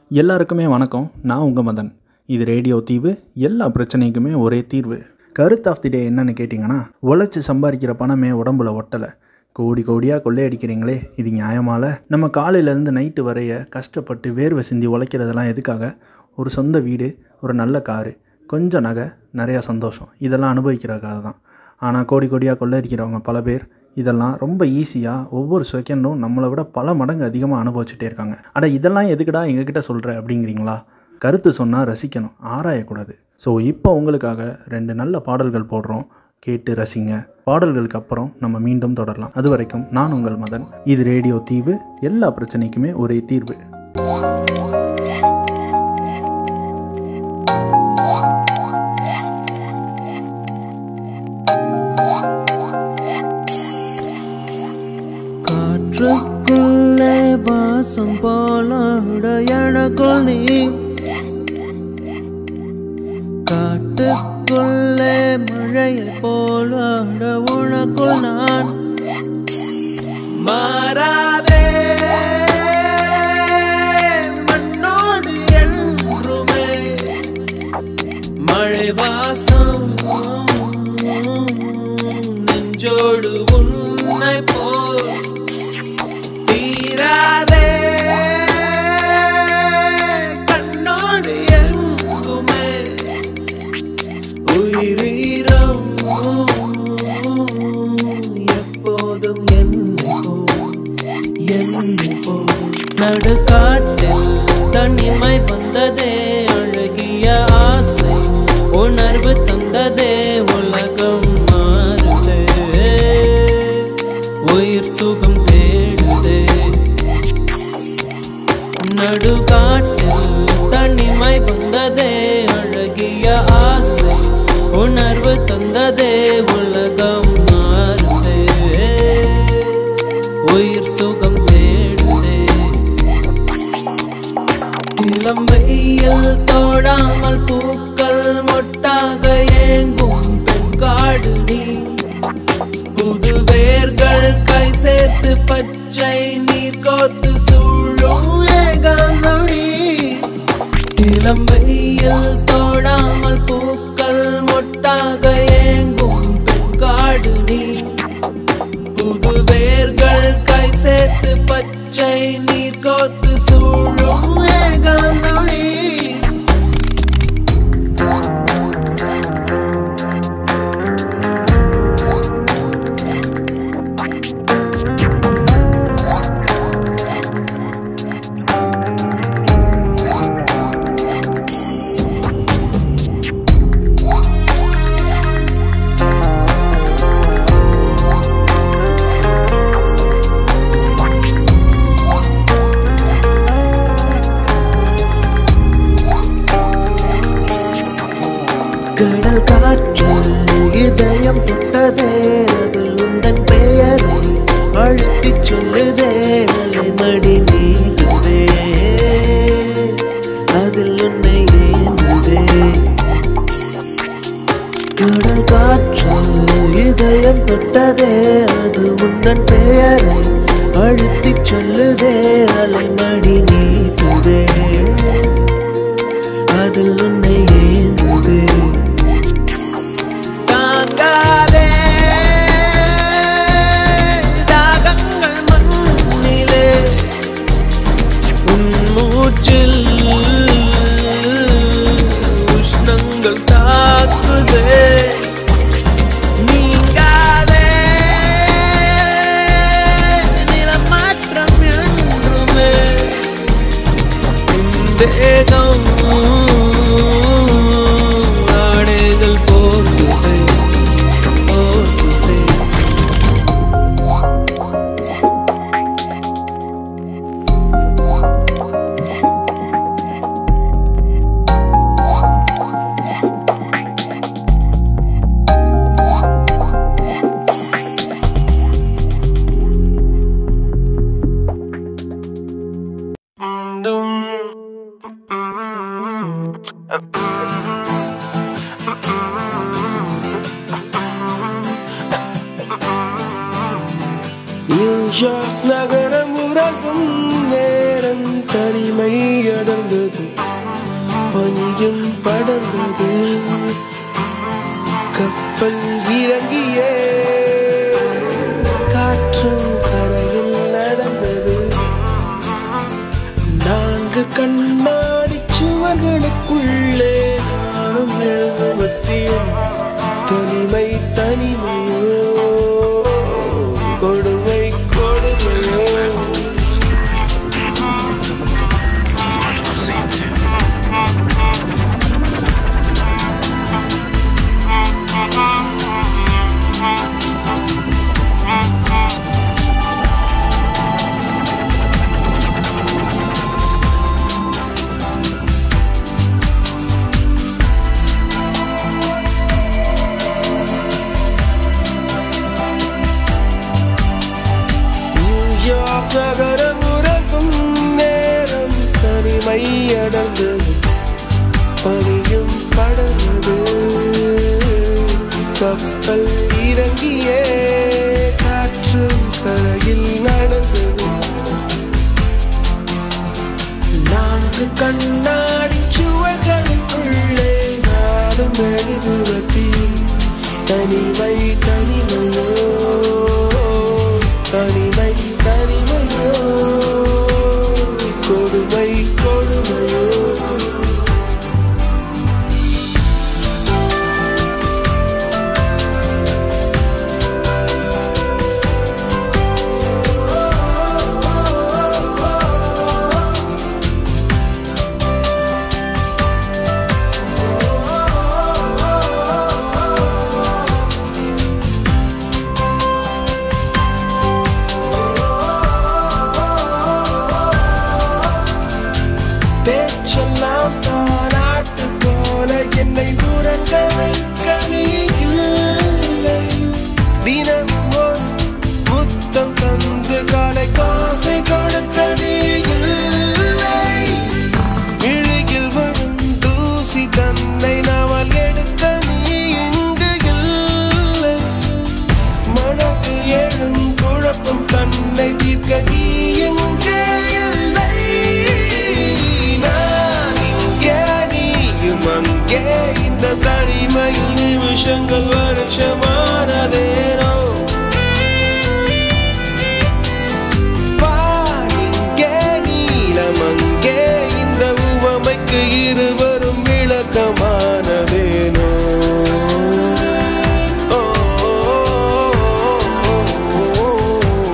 எல்லாருக்குமே வணக்கம் நான் உங்கள் மதன் இது ரேடியோ தீவு எல்லா பிரச்சனைக்குமே ஒரே தீர்வு கருத்து ஆஃப் தி டே என்னன்னு கேட்டிங்கன்னா உழைச்சி சம்பாதிக்கிற பணமே உடம்புல ஒட்டலை கோடி கோடியாக கொள்ளையடிக்கிறீங்களே இது நியாயமால நம்ம காலையிலேருந்து நைட்டு வரைய கஷ்டப்பட்டு வேர்வை சிந்தி உழைக்கிறதெல்லாம் எதுக்காக ஒரு சொந்த வீடு ஒரு நல்ல காரு கொஞ்சம் நகை நிறையா சந்தோஷம் இதெல்லாம் அனுபவிக்கிறதுக்காக தான் ஆனால் கோடி கோடியாக கொள்ளையடிக்கிறவங்க பல பேர் இதெல்லாம் ரொம்ப ஈஸியாக ஒவ்வொரு செகண்டும் நம்மளை விட பல மடங்கு அதிகமாக அனுபவிச்சுட்டே இருக்காங்க அட இதெல்லாம் எதுக்குடா எங்ககிட்ட சொல்கிற அப்படிங்கிறீங்களா கருத்து சொன்னால் ரசிக்கணும் ஆராயக்கூடாது ஸோ இப்போ உங்களுக்காக ரெண்டு நல்ல பாடல்கள் போடுறோம் கேட்டு ரசிங்க பாடல்களுக்கு அப்புறம் நம்ம மீண்டும் தொடரலாம் அது வரைக்கும் நான் உங்கள் மதன் இது ரேடியோ தீவு எல்லா பிரச்சனைக்குமே ஒரே தீர்வு காற்றுக்குள்ளே வாசம் போலாட எனக்குள் நீ காட்டுக்குள்ளே மழையை போலாட உனக்குள் நான் மாறாதே மண்ணோடு என்றுமே மழை வாசம் நெஞ்சோடு உன்னை போல் தீராதே கண்ணோடு எங்குமே உயிரீரம் எப்போதும் என்னை போல் என்னை போல் நடுக்காட்டில் தனிமை வந்ததே அழகிய ஆசை உணர்வு தந்ததே உலகம் மாறுதே உயிர் சுகம் தேடுதே நடுகாட்டில் தனிமை வந்ததே அழகிய ஆசை உணர்வு தந்ததே உலகம் மாறுதே உயிர் சுகம் தேடுதே இளம் வெயில் தோடாமல் பூக்கள் மொட்டாக ஏங்கும் பெண்காடு நீ புது வேர்கள் கை சேர்த்து பச்சை நீர் கோத்து சூழும் ஏகாந்தொழி இளம் வெயில் தோடாமல் பூக்கள் மொட்டாக ஏங்கும் பெண்காடு நீ புது வேர்கள் கை சேர்த்து பச்சை நீர் கோத்து சூழும் ஏகாந்தொழி கடல் காற்று இதயம் தொட்டதே அதில் உந்தன் பெயரை அழுத்திச் சொல்லுதே அலைமடி நீடுதே அதில் உன்னை ஏந்துதே கடல் காற்று இதயம் தொட்டதே அது உந்தன் பெயரை அழுத்திச் சொல்லுதே அலைமடி நீடுதே அதில் உன்னை ஏந்துதே தாங்காதே தாகங்கள் மண்ணிலே உன் மூச்சில் உஷ்ணங்கள் தாக்குதே நீங்காதே நிலமாற்றம் என்றுமே உன் தேகம் ஆடைகள் போகுதே போகுதே நியூயார்க் நகரம் உறங்கும் நேரம் தனிமை அடர்ந்தது பனியும் படர்ந்தது கப்பல் இறங்கியே காற்றும் கரையில் நடந்தது நான்கு கண்ணாடி சுவர்களுக்குள்ளே நானும் எழுதுவத்தியும் தனிமை தனிமையோ கொடுமை கொடுமையோ நியூயார்க் நகரம் உறங்கும் நேரம் தனிமை அடர்ந்தது பனியும் படர்ந்தது கப்பல் இறங்கியே காற்றும் கரையில் நடந்தது நான்கு கண்ணாடி சுவர்களுக்குள்ளே நானும் எழுதுவதி தனிமை தனிமையோ தனிமை தனிமையோ கொடுமை கொடுமையோ பேச்செல்லாம் பாராட்டு போல என்னை உறங்க வைக்க நீ இல்லை தினமும் ஒரு முத்தம் தந்து காலை காஃபி கொடுக்க நீ இல்லை இழுகில் வரும் தூசி தன்னை நாவல் எடுக்க நீ இங்கு இல்லை மனதில் எழும் குழப்பம் தன்னை தீர்க்க நீ எங்கே இல்லை நான் இங்கே நீயும் அங்கே இந்த தனிமையில் நிமிஷங்கள் வருஷமானதேனோ பாடிங்கே நீளம் அங்கே இந்த உவமைக்கு இருவரும் விளக்கமானதேனோ ஓ, ஓ, ஓ, ஓ, ஓ.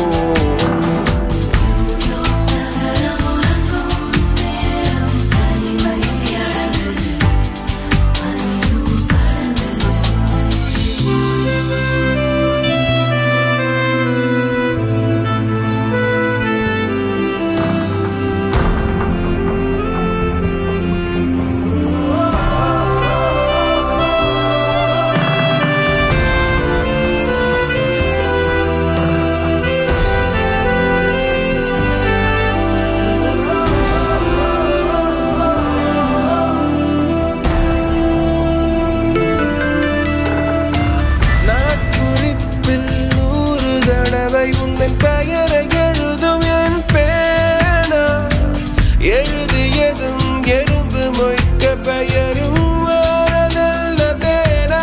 நாட்குறிப்பில் நூறு தடவை உந்தன் பெயரை எழுதும் என் பேனா எழுதியதும் எறும்பு மொய்க்க பெயரும் வரதல்ல தேனா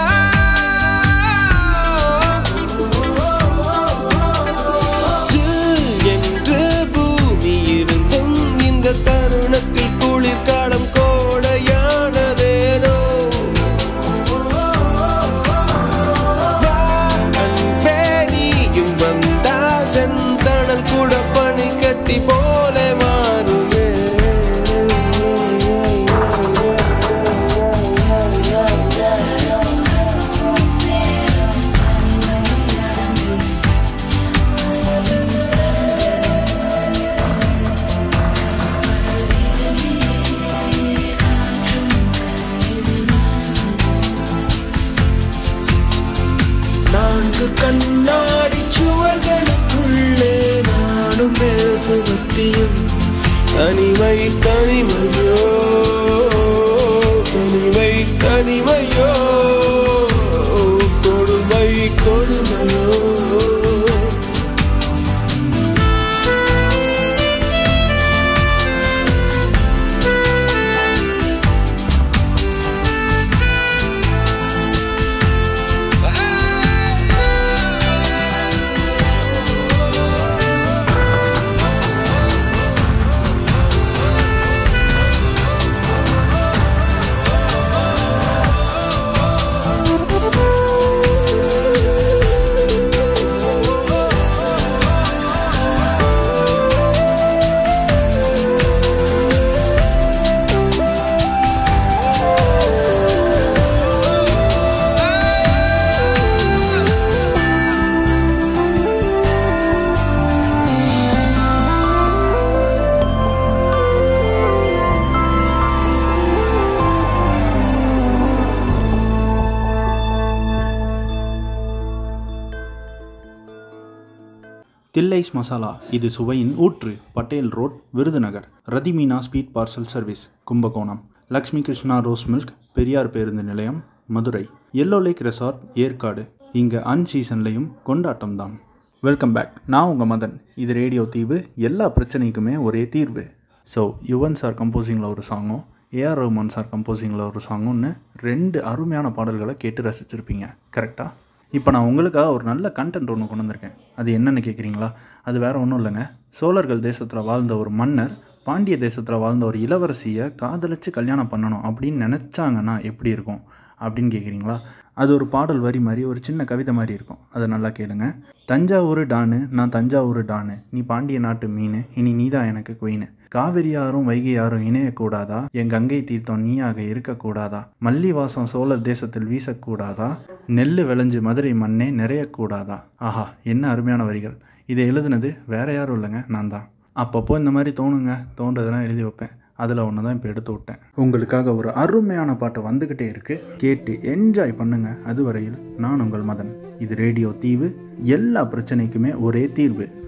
ஜில் என்று பூமி இருந்தும் இந்த தருணத்தில் குளிர்காலம் கோடையானதேனோ வா, அன்பே, நீயும் வந்தால் செந்தணல் கூட பனி கட்டி போல மாறுமே நான்கு கண்ணாடி சுவர்களுக்குள்ளே நானும் எழுதுவத்தியும் தனிமை தனிமையோ தனிமை தனிமையோ கொடுமை கொடுமையோ தில்லைஸ் மசாலா இது சுவையின் ஊற்று Patel road Virudhunagar Rathimeena speed parcel service Kumbakonam Lakshmi Krishna rose milk Periyar பேருந்து நிலையம் Madurai yellow lake resort Yercaud இங்கே அன்சீசன்லையும் கொண்டாட்டம் தான் வெல்கம் பேக் நான் உங்கள் மதன் இது ரேடியோ தீவு எல்லா பிரச்சனைக்குமே ஒரே தீர்வு ஸோ யுவன் சார் கம்போசிங்கில் ஒரு சாங்கும் ஏஆர் ரஹ்மான் சார் கம்போசிங்கில் ஒரு சாங்கும்னு ரெண்டு அருமையான பாடல்களை கேட்டு ரசிச்சிருப்பீங்க கரெக்டாக இப்போ நான் உங்களுக்காக ஒரு நல்ல கண்டென்ட் ஒன்று கொண்டு வந்திருக்கேன் அது என்னென்னு கேட்குறீங்களா அது வேறு ஒன்றும் இல்லைங்க சோழர்கள் தேசத்தில் வாழ்ந்த ஒரு மன்னர் பாண்டிய தேசத்தில் வாழ்ந்த ஒரு இளவரசியை காதலிச்சு கல்யாணம் பண்ணணும் அப்படின்னு நினச்சாங்கன்னா எப்படி இருக்கும் அப்படின்னு கேட்குறீங்களா அது ஒரு பாடல் வரி மாதிரி ஒரு சின்ன கவிதை மாதிரி இருக்கும் அதை நல்லா கேளுங்க தஞ்சாவூர் டானு நான் தஞ்சாவூர் டானு நீ பாண்டிய நாட்டு மீன் இனி நீதான் எனக்கு குயின் காவிரி யாரும் வைகை யாரும் இணையக்கூடாதா என் கங்கை தீர்த்தம் நீயாக இருக்கக்கூடாதா மல்லி வாசம் சோழர் தேசத்தில் வீசக்கூடாதா நெல் விளைஞ்சு மதுரை மண்ணே நிறையக்கூடாதா ஆஹா என்ன அருமையான வரிகள் இதை எழுதுனது வேற யாரும் இல்லைங்க நான் தான் அப்பப்போ இந்த மாதிரி தோணுங்க தோன்றதெல்லாம் எழுதி வைப்பேன் அதில் ஒன்று தான் இப்போ எடுத்து விட்டேன் உங்களுக்காக ஒரு அருமையான பாட்டு வந்துக்கிட்டே இருக்கு கேட்டு என்ஜாய் பண்ணுங்க அதுவரையில் நான் உங்கள் மதன் இது ரேடியோ தீவு எல்லா பிரச்சனைக்குமே ஒரே தீர்வு